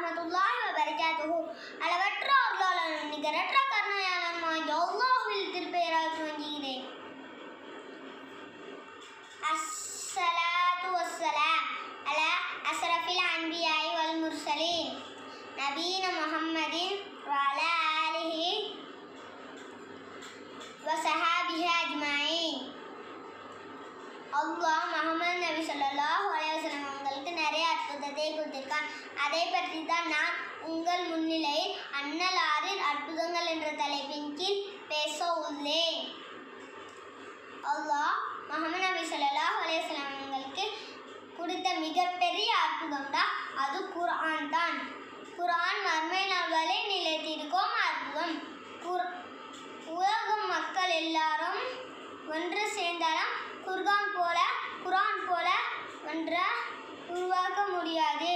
வரஹ்மத்துல்லாஹி வபரகாத்துஹு அளவற்ற அருளாளனும் நிகரற்ற கருணையாளனுமாகிய அல்லாஹ்வில் திருப்பெயரால் துவங்குகிறேன் அஸ்ஸலாத்து வஸ்ஸலாம் அலா அஸ்ரஃபில் அன்பியாய் வல் முர்சலீன் நபீன முஹம்மதின் வஅலா ஆலிஹி வசஹாபிஹி அஜ்மாயின் அல்லாஹ் முகமது நபி ஸல்லல்லாஹு அலைஹி வஸல்லம் அவங்களுக்கு நிறைய அற்புதத்தை கொடுத்திருக்கான் அதை பற்றி தான் நான் உங்கள் முன்னிலையில் அண்ணல் ஆறின் அற்புதங்கள் என்ற தலைப்பின் கீழ் பேச உள்ளேன் அல்லாஹ் முகமது நபி ஸல்லல்லாஹு அலைஹி வஸல்லம் அவங்களுக்கு கொடுத்த மிகப்பெரிய அற்புதம் தான் அது குர்ஆன் தான் குர்ஆன் மர்மை நாள்களை நிலைத்திருக்கும் அற்புதம் குர் உலகம் மக்கள் எல்லாரும் ஒன்று சேர்ந்தாலும் குர்ஆன் போல குர்ஆன் போல ஒன்றை உருவாக்க முடியாது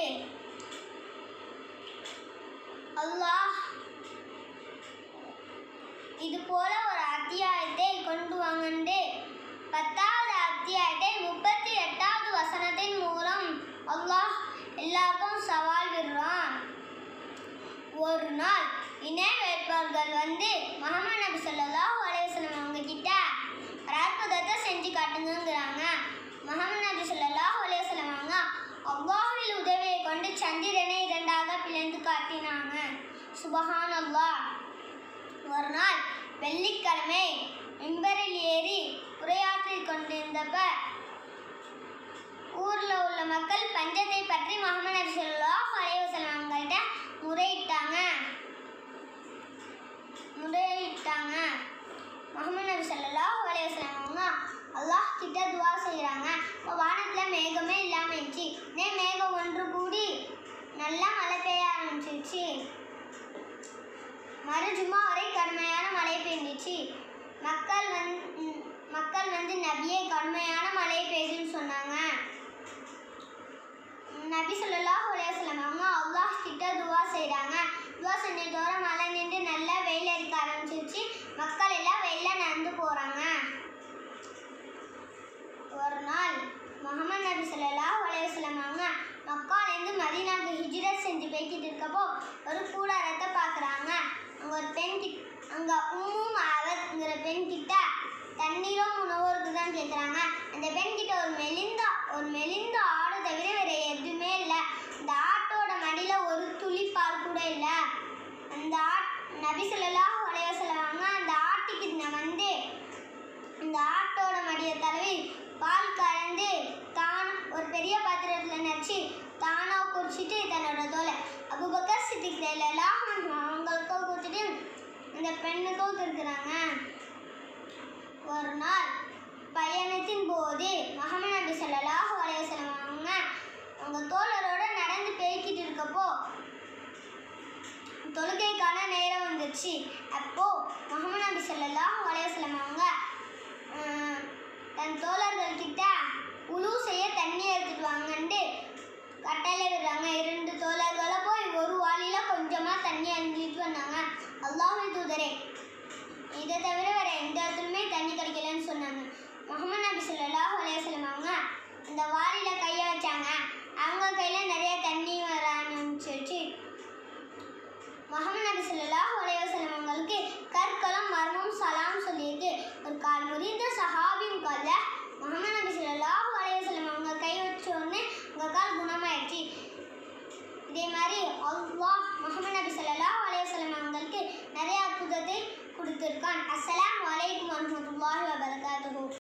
அல்லாஹ் இது போல ஒரு அத்தியாயத்தை கொண்டு வாங்கண்டு பத்தாவது அத்தியாயத்தை முப்பத்தி எட்டாவது வசனத்தின் மூலம் அல்லாஹ் எல்லாருக்கும் சவால் விடுறான் ஒரு நாள் இணை வைப்பவர்கள் வந்து முகமது நபி ஸல்லல்லாஹு அலைஹி வஸல்லம் அவங்க கிட்ட ஒரு அற்புதத்தை செஞ்சு காட்டுங்கிறாங்க முகமது நபி ஸல்லல்லாஹு அலைஹி வஸல்லம் அவங்க அல்லாஹ்வில் உதவியை கொண்டு சந்திரனை இரண்டாக பிளந்து காட்டினாங்க சுபஹான் அல்லாஹ் ஒரு நாள் வெள்ளிக்கிழமை மிம்பரில் ஏறி உரையாற்றி கொண்டிருந்தப்ப ஊரில் உள்ள மக்கள் பஞ்சத்தை பற்றி முகமது நபி ஸல்லல்லாஹு அலைஹி வஸல்லம் அவங்கள்ட்ட முறையிட்டாங்க முறையிட்டாங்க முகமது நபி ஸல்லல்லாஹு அலைஹி வஸல்லம் அவங்க அல்லாஹ் கிட்ட துவா செய்கிறாங்க இப்போ வானத்தில் மேகமே இல்லாமல் இருந்துச்சு இதே மேகம் ஒன்று கூடி நல்லா மழை பெய்ய ஆரம்பிச்சிருச்சு மறு ஜும்மா வரை கடுமையான மழை பெய்ஞ்சிச்சு மக்கள் வந் ம், மக்கள் வந்து நபியே கடுமையான மழை பெய்யுதுன்னு சொன்னாங்க நபி ஸல்லல்லாஹு அலைஹி வஸல்லம் அவங்க அல்லாஹ் கிட்ட துவா செய்கிறாங்க துவா செஞ்சதோட மழை நின்று நல்லா வெயில் அடிக்க ஆரம்பிச்சிருச்சு மக்கள் எல்லாம் வெயில நடந்து போகிறாங்க ஒரு நாள் முகமது நபி ஸல்லல்லாஹு அலைஹி வஸல்லம் அவங்க மக்காலேருந்து மதீனாவுக்கு ஹிஜ்ரத் செஞ்சு போய்கிட்டு இருக்கப்போ ஒரு கூடாரத்தை பார்க்குறாங்க அங்கே ஒரு பெண் கிட் அங்கே உம்மும் அவத்ங்கிற பெண் கிட்ட தண்ணீரும் உணவும் இருக்குதான்னு கேட்குறாங்க அந்த பெண் கிட்ட ஒரு மெலிந்த ஒரு மெலிந்த ஆடு தவிர வேறு எதுவுமே இல்லை அந்த ஆட்டோட மடியில் ஒரு துளி பால் கூட இல்லை அந்த ஆட் நபி ஸல்லல்லாஹு அலைஹி வஸல்லம் அவங்க அந்த ஆட்டுக்கு நான் வந்து இந்த ஆட்டோட மடியை தடவி பால் கலந்து தான் ஒரு பெரிய பாத்திரத்தில் நச்சு தானா குடிச்சிட்டு தன்னோட தோலை அபுபக்கர் சித்திக் எல்லாம் அவங்களுக்கும் கொடுத்துட்டு அந்த பெண்ணுக்கும் கொடுக்குறாங்க ஒரு நாள் பயணத்தின் போது முகமது நபி ஸல்லல்லாஹு அலைஹி வஸல்லம் அவங்க அவங்க தோழரோட நடந்து போய்கிட்டு இருக்கப்போ தொழுகைக்கான நேரம் வந்துச்சு அப்போ முகமது நபி ஸல்லல்லாஹு அலைஹி வஸல்லம் அவங்க ஆஹ், தன் தோழர்கள் கிட்ட உழு செய்ய தண்ணி எடுத்துட்டு வாங்கன்ட்டு கட்டளை விடுறாங்க இரண்டு தோழர்களை போய் ஒரு வாளியில கொஞ்சமா தண்ணி அணிஞ்சிட்டு வந்தாங்க அல்லாஹ் தூதரே இதை தவிர வேற எந்த இடத்துலையுமே தண்ணி கிடைக்கலன்னு சொன்னாங்க முகமது நபி ஸல்லல்லாஹு அலைஹி வஸல்லம் அவங்க அந்த வாளியில கையை வச்சாங்க அவங்க கையில நிறைய தண்ணி வர ஆரம்பிச்சிருச்சு முகமது நபி ஸல்லல்லாஹு அலைஹி வஸல்லம் அவங்களுக்கு கற்களும் மர்மம் சலாம் சொல்லியிருக்கு ஒரு கால் முறிந்த சஹாபியும் கால்ல முகமது நபி ஸல்லல்லாஹு அலைஹி வஸல்லம் அவங்க கை வச்ச உடனே உங்க கால் குணமாயிடுச்சு இதே மாதிரி அல்லாஹ் முகமது நபி ஸல்லல்லாஹு அலைஹி வஸல்லம் அவங்களுக்கு நிறைய அற்புதத்தை கொடுத்துருக்கான் அஸ்ஸலாமு அலைக்கும் வரஹ்மத்துல்லாஹி வபரகாத்துஹு